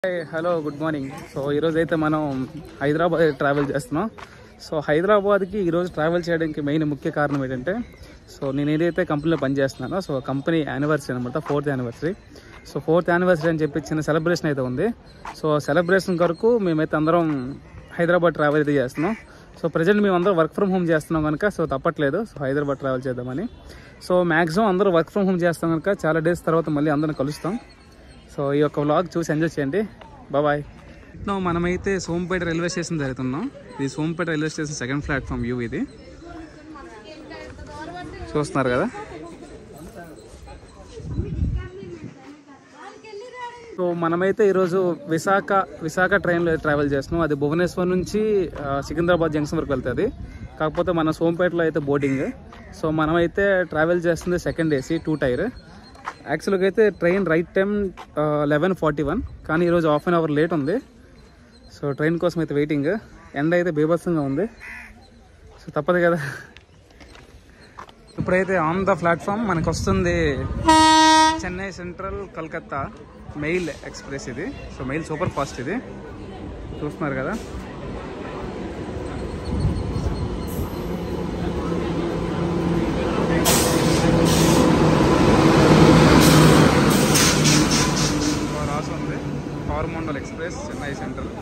hello good morning so ఈరోజు అయితే మనం హైదరాబాద్ ట్రావెల్ చేస్తున్నాం సో హైదరాబాద్కి ఈరోజు ట్రావెల్ చేయడానికి మెయిన్ ముఖ్య కారణం ఏంటంటే సో నేను ఏదైతే కంపెనీలో పనిచేస్తున్నానో సో కంపెనీ యానివర్సరీ అనమాట fourth anniversary so fourth anniversary అని చెప్పి చిన్న సెలబ్రేషన్ అయితే ఉంది సో సెలబ్రేషన్ కొరకు మేమైతే అందరం హైదరాబాద్ ట్రావెల్ అయితే చేస్తున్నాం సో ప్రజెంట్ మేము అందరం వర్క్ ఫ్రమ్ హోమ్ చేస్తున్నాం కనుక సో తప్పట్లేదు సో హైదరాబాద్ ట్రావెల్ చేద్దామని సో మ్యాక్సిమం అందరూ వర్క్ ఫ్రమ్ హోమ్ చేస్తాం కనుక చాలా డేస్ తర్వాత మళ్ళీ అందరం కలుస్తాం సో ఈ యొక్క వ్లాగ్ చూసి ఎంజాయ్ చేయండి బాయ్ మనమైతే సోంపేట రైల్వే స్టేషన్ జరుగుతున్నాం ఇది Sompeta railway station second platform view ఇది చూస్తున్నారు కదా సో మనమైతే ఈరోజు విశాఖ విశాఖ ట్రైన్లో ట్రావెల్ చేస్తున్నాం అది భువనేశ్వర్ నుంచి ఆ, సికింద్రాబాద్ జంక్షన్ వరకు వెళ్తుంది కాకపోతే మన సోంపేటలో అయితే బోర్డింగ్ సో మనమైతే ట్రావెల్ చేస్తుంది సెకండ్ ఏసీ టూ టైర్ యాక్చువల్గా అయితే train right time eleven forty one కానీ ఈరోజు హాఫ్ అన్ అవర్ లేట్ ఉంది సో ట్రైన్ కోసం అయితే వెయిటింగ్ ఎండ అయితే బీభత్సంగా ఉంది సో తప్పదు కదా ఇప్పుడైతే ఆన్ ద ప్లాట్ఫామ్ మనకు వస్తుంది Chennai central Calcutta mail express ఇది సో మెయిల్ సూపర్ ఫాస్ట్ ఇది చూస్తున్నారు కదా సో రాసి ఉంది కార్మండల్ ఎక్స్ప్రెస్ చెన్నై సెంట్రల్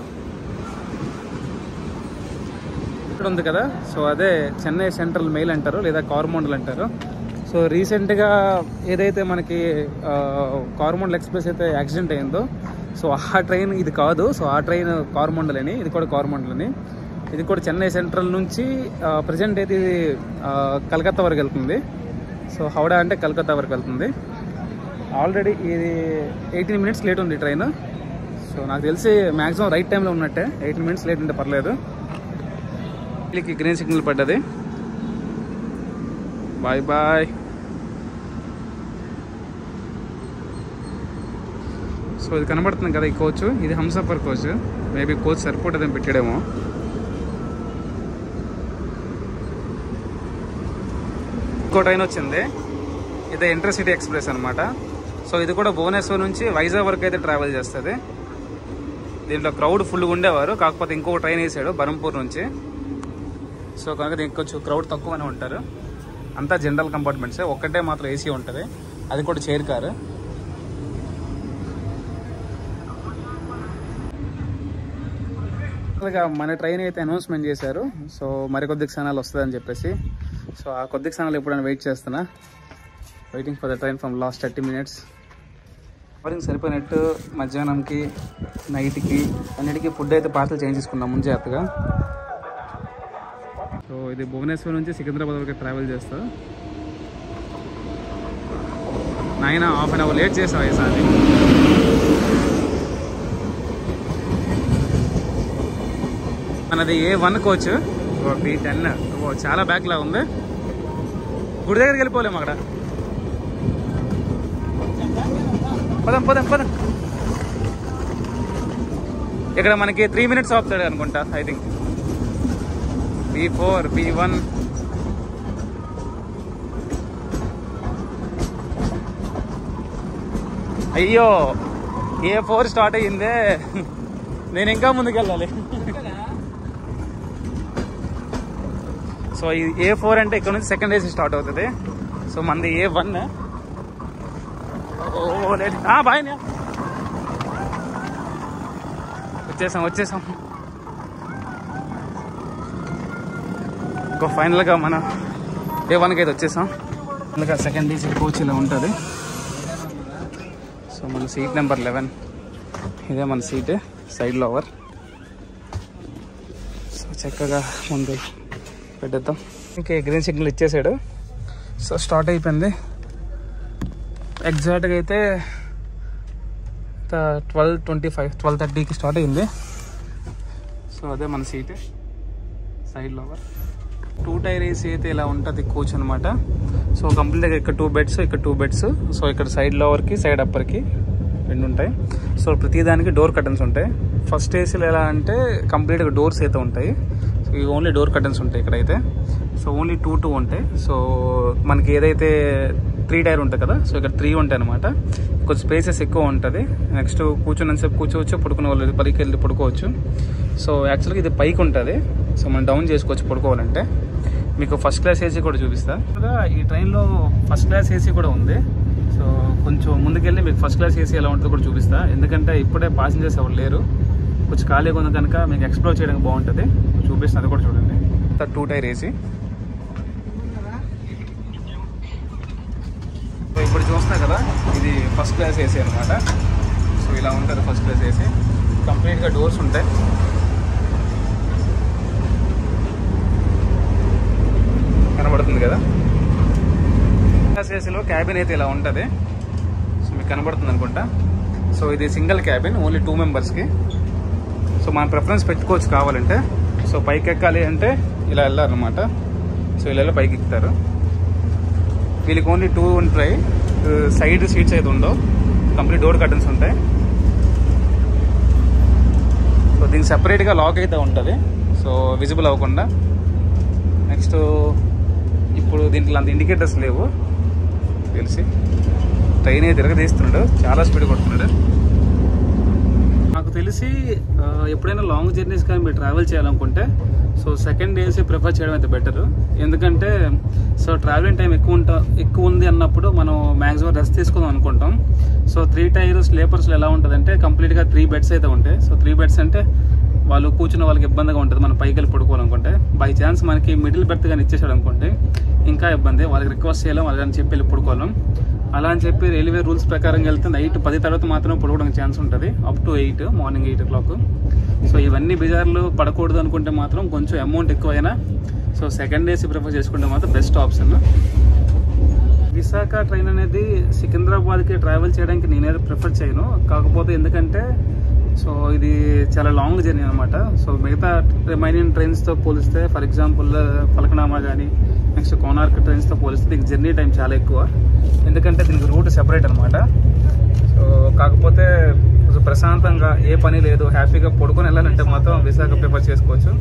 ఇక్కడ ఉంది కదా సో అదే చెన్నై సెంట్రల్ మెయిల్ అంటారు లేదా కార్మండల్ అంటారు సో రీసెంట్గా ఏదైతే మనకి ఆ, కార్మండల్ ఎక్స్ప్రెస్ అయితే యాక్సిడెంట్ అయిందో సో ఆ ట్రైన్ ఇది కాదు సో ఆ ట్రైన్ కార్మండల్ అని ఇది కూడా కార్మండల్ అని ఇది కూడా చెన్నై సెంట్రల్ నుంచి ప్రజెంట్ అయితే ఇది ఆ, కలకత్తా వరకు వెళ్తుంది సో హౌడా అంటే కలకత్తా వరకు వెళ్తుంది ఆల్రెడీ ఇది ఎయిటీన్ మినిట్స్ లేట్ ఉంది ట్రైన్ సో నాకు తెలిసి మ్యాక్సిమం రైట్ టైంలో ఉన్నట్టే ఎయిటీన్ మినిట్స్ లేట్ ఉంటే పర్లేదు వీళ్ళకి గ్రీన్ సిగ్నల్ పడ్డది బాయ్ బాయ్ సో ఇది కనబడుతుంది కదా ఈ కోచ్ ఇది హంసఫర్ కోచ్ మేబీ కోచ్ సరిపోతుందని పెట్టాడేమో ఇంకో ట్రైన్ వచ్చింది ఇది ఇంటర్సిటీ ఎక్స్ప్రెస్ అనమాట సో ఇది కూడా భువనేశ్వర్ నుంచి వైజాగ్ వరకు అయితే ట్రావెల్ చేస్తుంది దీంట్లో క్రౌడ్ ఫుల్గా ఉండేవారు కాకపోతే ఇంకొక ట్రైన్ వేసాడు బరంపూర్ నుంచి సో కనుక దీనికి కొంచెం క్రౌడ్ తక్కువనే ఉంటారు అంతా జనరల్ కంపార్ట్మెంట్సే ఒక్కటే మాత్రం ఏసీ ఉంటుంది అది కూడా చైర్ కారు ఇక మన ట్రైన్ అయితే అనౌన్స్మెంట్ చేశారు సో మరికొద్ది క్షణాలు వస్తుందని చెప్పేసి సో ఆ కొద్ది క్షణాలు ఎప్పుడైనా వెయిట్ చేస్తున్నా waiting for the train from last thirty minutes morning సరిపోయినట్టు మధ్యాహ్నంకి నైట్కి అన్నిటికీ ఫుడ్ అయితే పార్సల్ చేంజ్ చేసుకున్నాం ముందు జాగ్రత్తగా సో ఇది భువనేశ్వర్ నుంచి సికింద్రాబాద్ వరకు ట్రావెల్ చేస్తా నాయన హాఫ్ అన్ అవర్ లేట్ చేసావు ఈసారి మనది A one coach B ten ఓ చాలా బ్యాక్ లా ఉంది గుడి దగ్గరికి వెళ్ళిపోలేము అక్కడ పదం పదం పదం ఇక్కడ మనకి త్రీ మినిట్స్ ఆపుతాడు అనుకుంటా I think B four B one అయ్యో ఏ ఫోర్ స్టార్ట్ అయ్యిందే నేను ఇంకా ముందుకెళ్ళాలి సో ఇది ఏ ఫోర్ అంటే ఇక్కడ నుంచి సెకండ్ ఏసీ స్టార్ట్ అవుతుంది సో మనది ఏ వన్ ఓ లేదు బాయ్ వచ్చేసాం వచ్చేసాం ఇంకో ఫైనల్గా మన ఏ వన్కి అయితే వచ్చేసాం ఫైనల్గా సెకండ్ ఏసీ కోచ్ ఇలా ఉంటుంది సో మన సీట్ నెంబర్ లెవెన్ ఇదే మన సీట్ సైడ్ లోవర్ సో చక్కగా ముందు పెట్టేద్దాం ఇంకా గ్రీన్ సిగ్నల్ ఇచ్చేసాడు సో స్టార్ట్ అయిపోయింది ఎగ్జాక్ట్గా అయితే ట్వెల్వ్ ట్వంటీ ఫైవ్ ట్వెల్వ్ థర్టీకి స్టార్ట్ అయింది సో అదే మన seat side lower two tier AC అయితే ఇలా ఉంటుంది కోచ్ అనమాట సో కంప్లీట్గా ఇక్కడ టూ బెడ్స్ ఇక్కడ టూ బెడ్స్ సో ఇక్కడ సైడ్ లోవర్కి సైడ్ అప్పర్కి రెండు ఉంటాయి సో ప్రతిదానికి డోర్ కర్టన్స్ ఉంటాయి ఫస్ట్ ఏసీలో ఎలా అంటే కంప్లీట్గా డోర్స్ అయితే ఉంటాయి సో ఇవి ఓన్లీ డోర్ కర్టన్స్ ఉంటాయి ఇక్కడైతే సో ఓన్లీ టూ టూ ఉంటాయి సో మనకి ఏదైతే త్రీ టైర్ ఉంటుంది కదా సో ఇక్కడ త్రీ ఉంటాయి అనమాట కొంచెం స్పేసెస్ ఎక్కువ ఉంటుంది నెక్స్ట్ కూర్చున్నంతసేపు కూర్చోవచ్చు పడుకునే వాళ్ళు పైకి వెళ్ళి పడుకోవచ్చు సో యాక్చువల్గా ఇది పైకి ఉంటుంది సో మనం డౌన్ చేసుకోవచ్చు పడుకోవాలంటే మీకు ఫస్ట్ క్లాస్ ఏసీ కూడా చూపిస్తా ఇంకా ఈ ట్రైన్లో ఫస్ట్ క్లాస్ ఏసీ కూడా ఉంది సో కొంచెం ముందుకెళ్ళి మీకు ఫస్ట్ క్లాస్ ఏసీ ఎలా ఉంటుందో కూడా చూపిస్తా ఎందుకంటే ఇప్పుడే పాసింజర్స్ ఎవరు లేరు కొంచెం ఖాళీగా ఉంది కనుక మీకు ఎక్స్ప్లోర్ చేయడానికి బాగుంటుంది చూపిస్తాను అది కూడా చూడండి టూ టైర్ ఏసీ సో ఇప్పుడు చూస్తున్నా కదా ఇది ఫస్ట్ క్లాస్ ఏసీ అనమాట సో ఇలా ఉంటుంది ఫస్ట్ క్లాస్ ఏసీ కంప్లీట్గా డోర్స్ ఉంటాయి కనబడుతుంది కదా క్లాస్ ఏసీలో క్యాబిన్ అయితే ఇలా ఉంటుంది సో మీకు కనబడుతుంది అనుకుంటా సో ఇది సింగిల్ క్యాబిన్ ఓన్లీ టూ మెంబర్స్కి సో మనం ప్రిఫరెన్స్ పెట్టుకోవచ్చు కావాలంటే సో పైకి ఎక్కాలి అంటే ఇలా వెళ్ళారనమాట సో ఇలా పైకి ఎక్కుతారు వీళ్ళకి ఓన్లీ టూ ఉంటాయి సైడ్ సీట్స్ అయితే ఉండవు కంప్లీట్ డోర్ కర్టన్స్ ఉంటాయి సో దీనికి సెపరేట్గా లాక్ అయితే ఉంటుంది సో విజిబుల్ అవ్వకుండా నెక్స్ట్ ఇప్పుడు దీంట్లో అంత ఇండికేటర్స్ లేవు తెలిసి ట్రైన్ అయితే తిరగదీస్తున్నాడు చాలా స్పీడ్ కొడుతున్నాడు నాకు తెలిసి ఆ, ఎప్పుడైనా లాంగ్ జర్నీస్ కానీ మీరు ట్రావెల్ చేయాలనుకుంటే సో సెకండ్ ఏసీ ప్రిఫర్ చేయడం అయితే బెటర్ ఎందుకంటే సో ట్రావెలింగ్ టైం ఎక్కువ ఉంటా ఎక్కువ ఉంది అన్నప్పుడు మనం మ్యాక్సిమం రెస్ట్ తీసుకుందాం అనుకుంటాం సో త్రీ టైర్ స్లీపర్స్లో ఎలా ఉంటుందంటే కంప్లీట్గా త్రీ బెడ్స్ అయితే ఉంటాయి సో త్రీ బెడ్స్ అంటే వాళ్ళు కూర్చున్న వాళ్ళకి ఇబ్బందిగా ఉంటుంది మనం పైకి వెళ్ళి పడుకోవాలనుకుంటే బై ఛాన్స్ మనకి మిడిల్ బెర్త్ కానీ ఇచ్చేసాడు అనుకోండి ఇంకా ఇబ్బంది వాళ్ళకి రిక్వెస్ట్ చేయాలి వాళ్ళని చెప్పి వెళ్ళి పడుకోవాలం అలా అని చెప్పి రైల్వే రూల్స్ ప్రకారం వెళ్తే నైట్ పది తర్వాత మాత్రమే పడుకోవడానికి ఛాన్స్ ఉంటుంది up to eight morning eight o'clock so ఇవన్నీ బిజార్లు పడకూడదు అనుకుంటే మాత్రం కొంచెం అమౌంట్ ఎక్కువైనా సో సెకండ్ ఏసీ ప్రిఫర్ చేసుకుంటే మాత్రం బెస్ట్ ఆప్షన్ విశాఖ ట్రైన్ అనేది సికింద్రాబాద్కి ట్రావెల్ చేయడానికి నేనైతే ప్రిఫర్ చేయను కాకపోతే ఎందుకంటే సో ఇది చాలా లాంగ్ జర్నీ అనమాట సో మిగతా రిమైనింగ్ ట్రైన్స్తో పోలిస్తే ఫర్ ఎగ్జాంపుల్ ఫలకనామా కానీ నెక్స్ట్ కోనార్క్ ట్రైన్స్తో పోలిస్తే దీనికి జర్నీ టైం చాలా ఎక్కువ ఎందుకంటే దీనికి రూట్ సెపరేట్ అనమాట సో కాకపోతే కొంచెం ప్రశాంతంగా ఏ పని లేదు హ్యాపీగా పడుకొని వెళ్ళాలంటే మాత్రం విశాఖ ప్రిఫర్ చేసుకోవచ్చు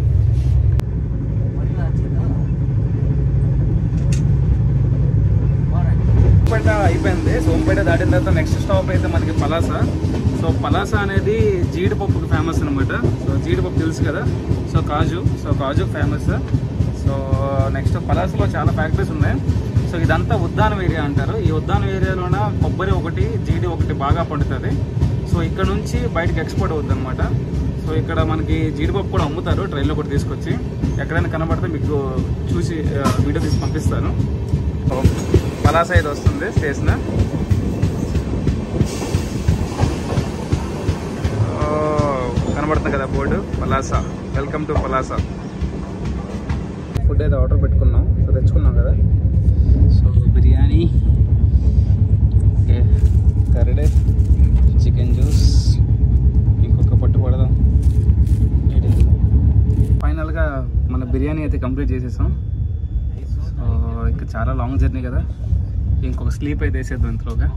సోంపేట అయిపోయింది సోంపేట దాటిన తర్వాత నెక్స్ట్ స్టాప్ అయితే మనకి పలాస సో పలాస అనేది జీడిపప్పుకి ఫేమస్ అనమాట సో జీడిపప్పు తెలుసు కదా సో కాజు సో కాజు ఫేమస్ సో నెక్స్ట్ పలాసలో చాలా ఫ్యాక్టరీస్ ఉన్నాయి సో ఇదంతా ఉద్దానం ఏరియా అంటారు ఈ ఉద్దానం ఏరియాలోన కొబ్బరి ఒకటి జీడి ఒకటి బాగా పండుతుంది సో ఇక్కడ నుంచి బయటకి ఎక్స్పోర్ట్ అవుతుంది అనమాట సో ఇక్కడ మనకి జీడిపప్పు కూడా అమ్ముతారు ట్రైన్లో కూడా తీసుకొచ్చి ఎక్కడైనా కనబడితే మీకు చూసి ఆ, వీడియో తీసి పంపిస్తాను సో పలాస అయితే వస్తుంది స్టేషన్ ఓ, కనబడుతుంది కదా board Palasa welcome to Palasa food అయితే ఆర్డర్ పెట్టుకున్నాం సో తెచ్చుకున్నాం కదా so biryani okay curry chicken juice ఇంకొక పట్టు పడదాం ఫైనల్గా మన బిర్యానీ అయితే కంప్లీట్ చేసేసాం సో ఇంకా చాలా లాంగ్ జర్నీ కదా ఇంకొక స్లీప్ అయితే వేసేద్దాం ఇంతలోగా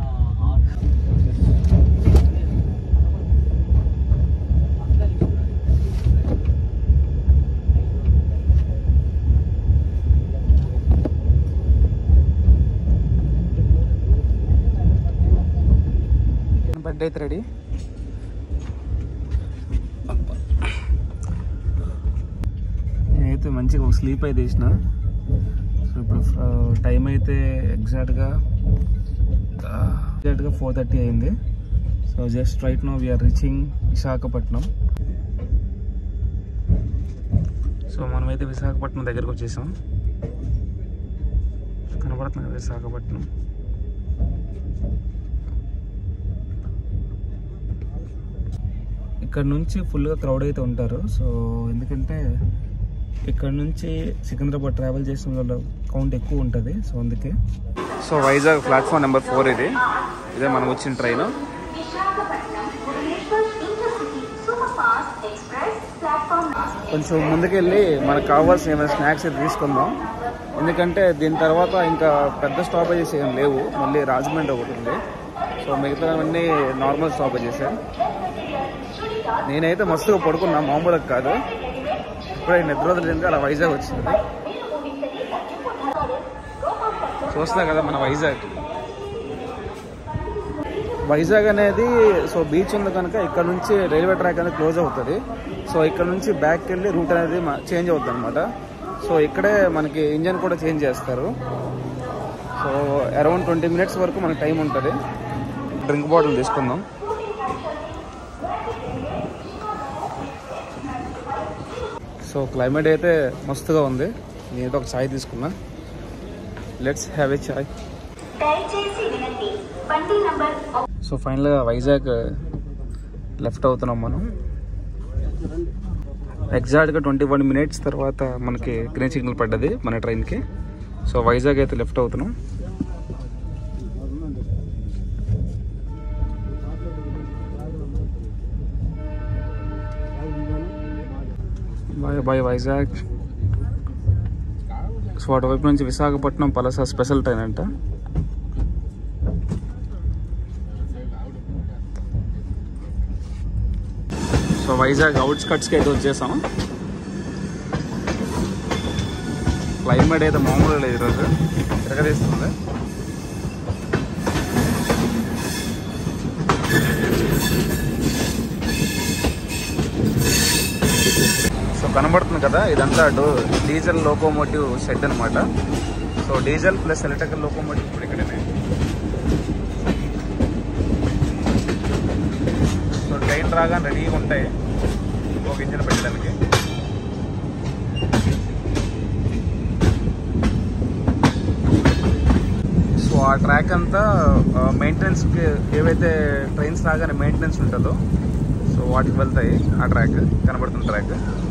బెడ్ అయితే రెడీ నేనైతే మంచిగా ఒక స్లీప్ అయితే వేసిన సో ఇప్పుడు టైం అయితే ఎగ్జాక్ట్గా ఎగ్జాక్ట్గా ఫోర్ థర్టీ అయింది so just right now we are reaching Visakhapatnam so మనమైతే విశాఖపట్నం దగ్గరకు వచ్చేసాం కనబడుతుంది కదా విశాఖపట్నం ఇక్కడ నుంచి ఫుల్గా క్రౌడ్ అయితే ఉంటారు సో ఎందుకంటే ఇక్కడ నుంచి సికింద్రాబాద్ ట్రావెల్ చేసిన వాళ్ళ కౌంట్ ఎక్కువ ఉంటుంది సో అందుకే so Vizag platform number four ఇది ఇదే మనం వచ్చిన ట్రైన్ కొంచెం ముందుకెళ్ళి మనకు కావాల్సిన ఏమైనా స్నాక్స్ అయితే తీసుకుందాం ఎందుకంటే దీని తర్వాత ఇంకా పెద్ద స్టాపేజెస్ ఏం లేవు మళ్ళీ రాజమండ్రి ఒకటి ఉంది సో మిగతావన్నీ నార్మల్ స్టాపేజెస్ నేనైతే మస్తుగా పడుకున్నా మామూలుగా కాదు ఇప్పుడే నిద్ర వదిలింది అలా వైజాగ్ వచ్చింది చూస్తున్నా కదా మన వైజాగ్ వైజాగ్ అనేది సో బీచ్ ఉంది కనుక ఇక్కడ నుంచి రైల్వే ట్రాక్ అనేది క్లోజ్ అవుతుంది సో ఇక్కడ నుంచి బ్యాక్ వెళ్ళి రూట్ అనేది చేంజ్ అవుతుంది అనమాట సో ఇక్కడే మనకి ఇంజన్ కూడా చేంజ్ చేస్తారు సో అరౌండ్ ట్వంటీ మినిట్స్ వరకు మనకి టైం ఉంటుంది డ్రింక్ బాటిల్ తీసుకుందాం సో క్లైమేట్ అయితే మస్తుగా ఉంది నేనైతే ఒక ఛాయ్ తీసుకున్నా లెట్స్ హ్యావ్ ఏ ఛాయ్ దయచేసి వినండి బండి నంబర్ సో ఫైనల్గా వైజాగ్ లెఫ్ట్ అవుతున్నాం మనం ఎగ్జాక్ట్గా ట్వంటీ వన్ మినిట్స్ తర్వాత మనకి గ్రీన్ సిగ్నల్ పడ్డది మన ట్రైన్కి సో వైజాగ్ అయితే లెఫ్ట్ అవుతున్నాం బాయ్ బాయ్ వైజాగ్ సో అటువైపు నుంచి విశాఖపట్నం పలస స్పెషల్ ట్రైన్ అంట సో వైజాగ్ అవుట్స్కట్స్కి అయితే వచ్చేసాం క్లైమేట్ అయితే మామూలు లేదు ఈరోజు తిరగదీస్తుంది సో కనబడుతుంది కదా ఇదంతా డో డీజిల్ లోకోమోటివ్ షెడ్ అనమాట so diesel plus electrical locomotive ఇప్పుడు ఇక్కడనే సో ట్రైన్ రాగానే రెడీగా ఉంటాయి ఒక ఇంజిన్ పెట్టడానికి సో ఆ ట్రాక్ అంతా మెయింటెనెన్స్కి ఏవైతే ట్రైన్స్ రాగానే మెయింటెనెన్స్ ఉంటుందో సో వాటికి వెళ్తాయి ఆ ట్రాక్ కనబడుతున్న ట్రాక్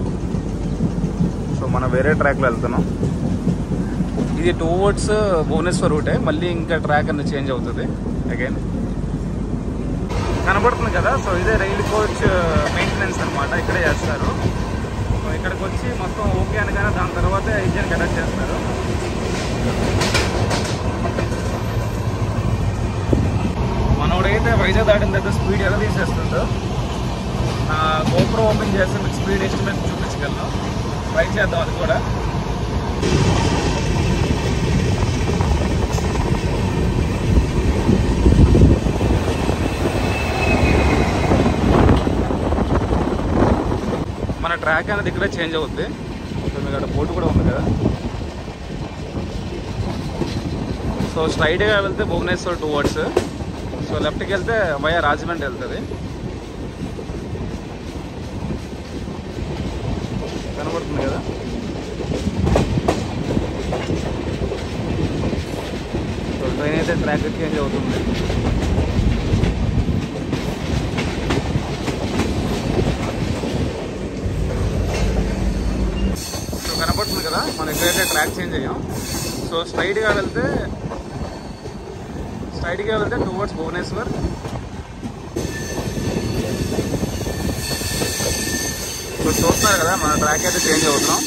సో మనం వేరే ట్రాక్లో వెళ్తున్నాం ఇది టూ వర్డ్స్ భువనేశ్వర్ రూటే మళ్ళీ ఇంకా ట్రాక్ అనేది చేంజ్ అవుతుంది అగైన్ కనబడుతుంది కదా సో ఇదే రైల్ కోచ్ మెయింటెనెన్స్ అనమాట ఇక్కడే చేస్తారు సో ఇక్కడికి వచ్చి మొత్తం ఓకే అనగానే దాని తర్వాత ఇంజిన్ కనెక్ట్ చేస్తారు మనోడైతే వైజాగ్ దాటిన దగ్గర స్పీడ్ ఎలా తీసేస్తుందో నా గోప్రో ఓపెన్ చేస్తే మీకు స్పీడ్ ఎస్టిమేట్ చూపించగలను ట్రై చేద్దాం అది కూడా మన ట్రాక్ అనేది ఇక్కడ చేంజ్ అవుద్ది సో మీకు అక్కడ బోర్డు కూడా ఉంది కదా సో స్ట్రైట్గా వెళ్తే భువనేశ్వర్ టూ వర్డ్స్ సో లెఫ్ట్కి వెళ్తే వయా రాజమండ్రి వెళ్తుంది కనబడుతుంది కదా సో ట్రైన్ అయితే ట్రాక్ చేంజ్ అవుతుంది సో కనబడుతుంది కదా మనం ఎక్కడైతే ట్రాక్ చేంజ్ అయ్యాం సో స్ట్రైట్గా వెళ్తే స్ట్రైట్గా వెళ్తే టువర్డ్స్ భువనేశ్వర్ సో చూస్తున్నారు కదా మన ట్రాక్ అయితే చేంజ్ అవుతున్నాం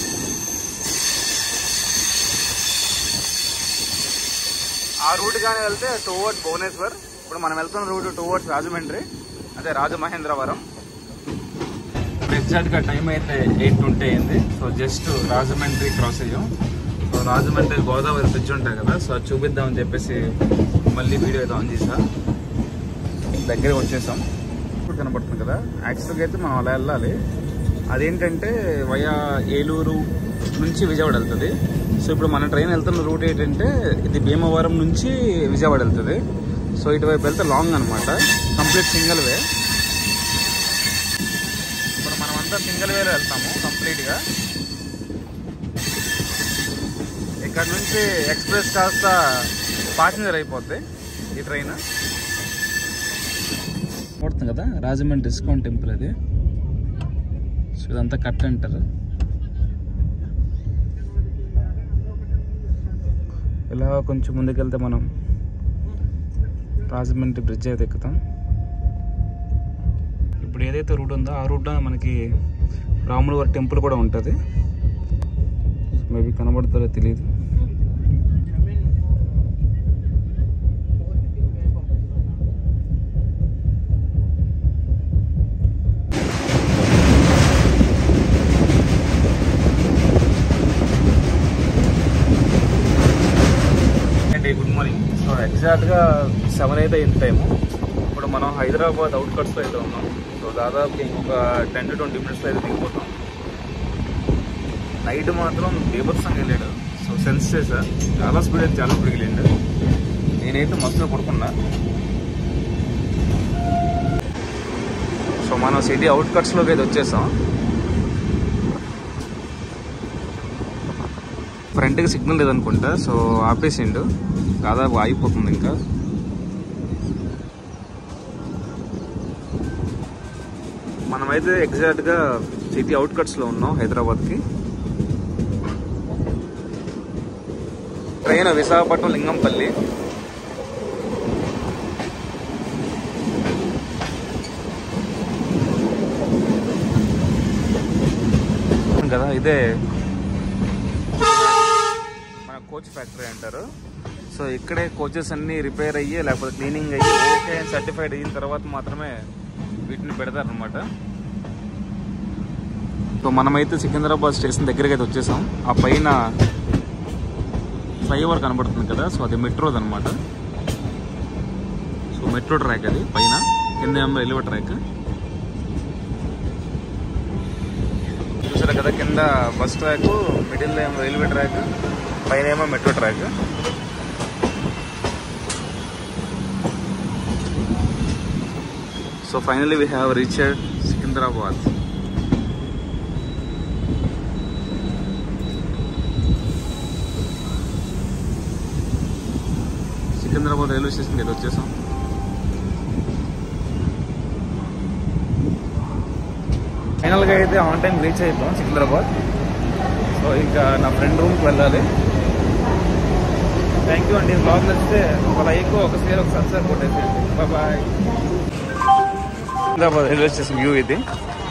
ఆ రూట్ కానీ వెళ్తే టువర్డ్స్ భువనేశ్వర్ ఇప్పుడు మనం వెళ్తున్న రూట్ టువర్డ్స్ రాజమండ్రి అదే రాజమహేంద్రవరం ఎగ్జాక్ట్గా టైం అయితే ఎయిట్ ట్వంటీ అయింది సో జస్ట్ రాజమండ్రి క్రాస్ అయ్యాం సో రాజమండ్రి గోదావరి బ్రిడ్జ్ ఉంటాయి కదా సో అది చూపిద్దామని చెప్పేసి మళ్ళీ వీడియో అయితే ఆన్ చేసా దగ్గరికి వచ్చేసాం ఇప్పుడు కనబడుతుంది కదా యాక్చువల్గా అయితే మనం అలా వెళ్ళాలి అదేంటంటే వయా ఏలూరు నుంచి విజయవాడ వెళ్తుంది సో ఇప్పుడు మన ట్రైన్ వెళ్తున్న రూట్ ఏంటంటే ఇది భీమవరం నుంచి విజయవాడ వెళ్తుంది సో ఇటువైపు వెళ్తే లాంగ్ అనమాట కంప్లీట్ సింగిల్ వే ఇప్పుడు మనం అంతా సింగిల్ వేలో వెళ్తాము కంప్లీట్గా ఇక్కడ నుంచి ఎక్స్ప్రెస్ కాస్త ప్యాసింజర్ అయిపోద్ది ఈ ట్రైన్ పడుతుంది కదా రాజమండ్రి డిస్కౌంట్ టెంపుల్ అది సో ఇదంతా కట్ అంటారు ఇలా కొంచెం ముందుకెళ్తే మనం రాజమండ్రి బ్రిడ్జ్ అయితే ఎక్కుతాం ఇప్పుడు ఏదైతే రూట్ ఉందో ఆ రూట్లో మనకి రాముల వారి టెంపుల్ కూడా ఉంటుంది మేబీ కనబడుతుందో తెలియదు అండి ఎగ్జాక్ట్గా సెవెన్ అయితే అయింది టైము ఇప్పుడు మనం హైదరాబాద్ అవుట్కట్స్లో అయితే ఉన్నాం సో దాదాపు ఇంకొక టెన్ టు ట్వంటీ మినిట్స్లో అయితే దిగిపోతాం నైట్ మాత్రం బీభత్సంగా వెళ్ళాడు సో సెన్స్ చేసా చాలా స్పీడ్ అయితే చాలా స్పీడ్కి వెళ్ళిండు నేనైతే మస్తుగా పడుకున్నా సో మనం సిటీ అవుట్కట్స్లోకి అయితే వచ్చేసాం ఫ్రంట్కి సిగ్నల్ లేదనుకుంటా సో ఆపేసిండు దాదాపు ఆగిపోతుంది ఇంకా మనమైతే ఎగ్జాక్ట్గా సిటీ అవుట్కట్స్లో ఉన్నాం హైదరాబాద్కి ట్రైన్ విశాఖపట్నం లింగంపల్లి కదా ఇదే మన కోచ్ ఫ్యాక్టరీ అంటారు సో ఇక్కడే కోచెస్ అన్ని రిపేర్ అయ్యి లేకపోతే క్లీనింగ్ అయ్యి ఓకే సర్టిఫైడ్ అయిన తర్వాత మాత్రమే వీటిని పెడతారనమాట సో మనమైతే సికింద్రాబాద్ స్టేషన్ దగ్గరికి అయితే వచ్చేసాం ఆ పైన ఫ్లైఓవర్ కనబడుతుంది కదా సో అది మెట్రోది అనమాట సో మెట్రో ట్రాక్ అది పైన కింద ఏమో రైల్వే ట్రాక్ చూసారు కదా కింద బస్ ట్రాక్ మిడిల్ ఏమో రైల్వే ట్రాక్ పైన ఏమో metro track so finally we have reached Secunderabad Secunderabad railway స్టేషన్కి అయితే వచ్చేసాం ఫైనల్గా అయితే ఆన్ టైం రీచ్ అయిపోయాం సికింద్రాబాద్ సో ఇంకా నా ఫ్రెండ్ రూమ్కి వెళ్ళాలి థ్యాంక్ యూ అండి బ్లాగ్ నచ్చితే ఒక లైక్ ఒక షేర్ ఒక సబ్స్క్రైబ్ కొట్టేసి bye Secunderabad railway station view ఇది